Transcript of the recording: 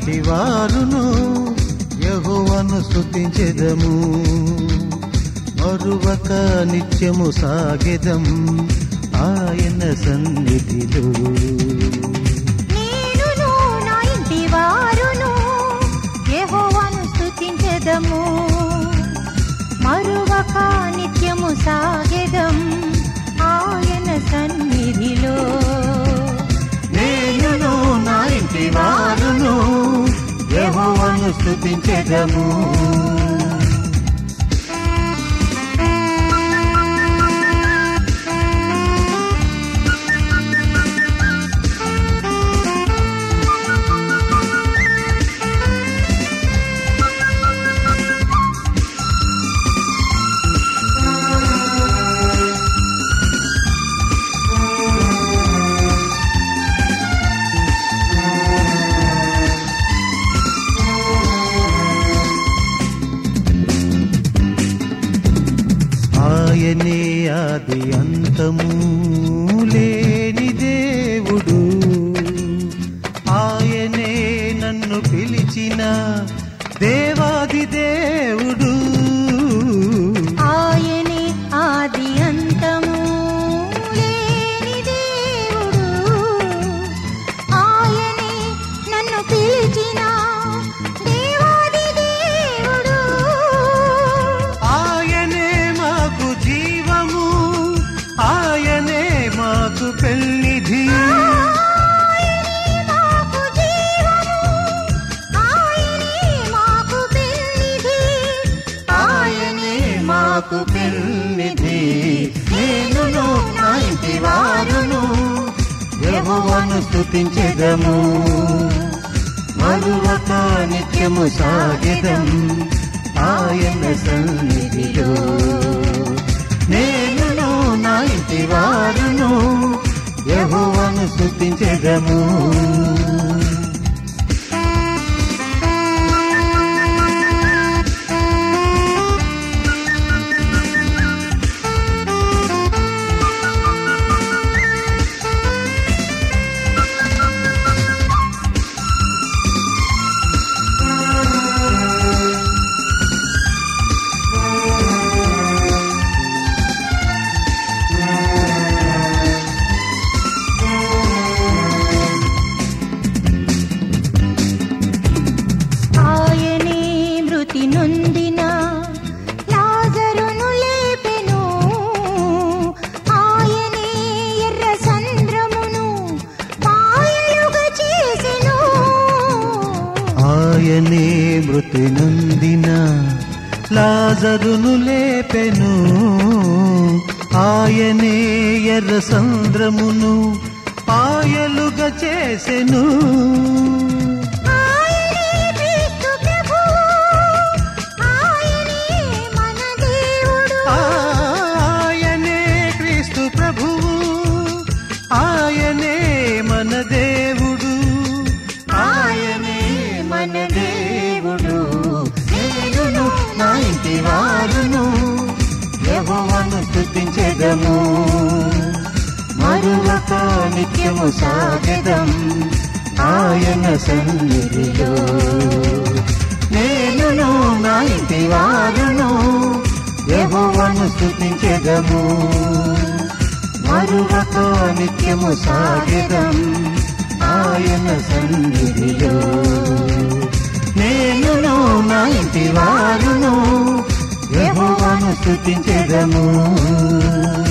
ఇంటి వారును యహోవను స్తుతించెదము మరువక నిత్యము సాగెదం ఆయన సన్నిధిలో నేనును నా ఇంటి వారును యెహోవాను స్తుతించెదము మరువక నిత్యము సాగెదం ఆయన సన్నిధిలో నేనును నా ఇంటి వారును యహోవను స్తుతించెదము ఆయనే ఆది అంతము లేని దేవుడు ఆయనే నన్ను పిలిచిన దేవాది దేవుడు ఆయనే ఆది అంతము లేని దేవుడు ఆయనే నన్ను పిలిచిన దేవాది దేవుడు ఆయనే మాకు జీవము ఆయనే మాకు పెళ్లిధి ఆయనే మాకు జీవము ఆయనే మాకు పెన్నిధి ఆయనే మాకు పెళ్లిధి నేనును నా ఇంటి వారును యెహోవాను స్తుతించెదము మరువక నిత్యము సాగెదం ఆయన సన్నిధిలో నేనును నా ఇంటి వారును యెహోవాను స్తుతించెదము ఆయనే మృతి నొందిన లాజరును లేపెను ఆయనే ఎర్ర సంద్రమును పాయలుగా చేసెను ఆయనే మృతి నొందిన లాజరును లేపెను ఆయనే ఎర్ర సంద్రమును పాయలుగా చేసెను ఆయనే క్రీస్తు ప్రభువు ఆయనే మన దేవుడు ఆయనే క్రీస్తు ప్రభువు ఆయనే మన దేవుడు ఆయనే మన దేవుడు నేనును నా ఇంటి వారును యెహోవాను స్తుతించెదము మరువక నిత్యము సాగెదం ఆయన సన్నిధిలో నేనును నా ఇంటి వారును యెహోవాను స్తుతించెదము మరువక నిత్యము సాగెదం ఆయన సన్నిధిలో నేనును నా ఇంటి వారును యెహోవాను స్తుతించెదము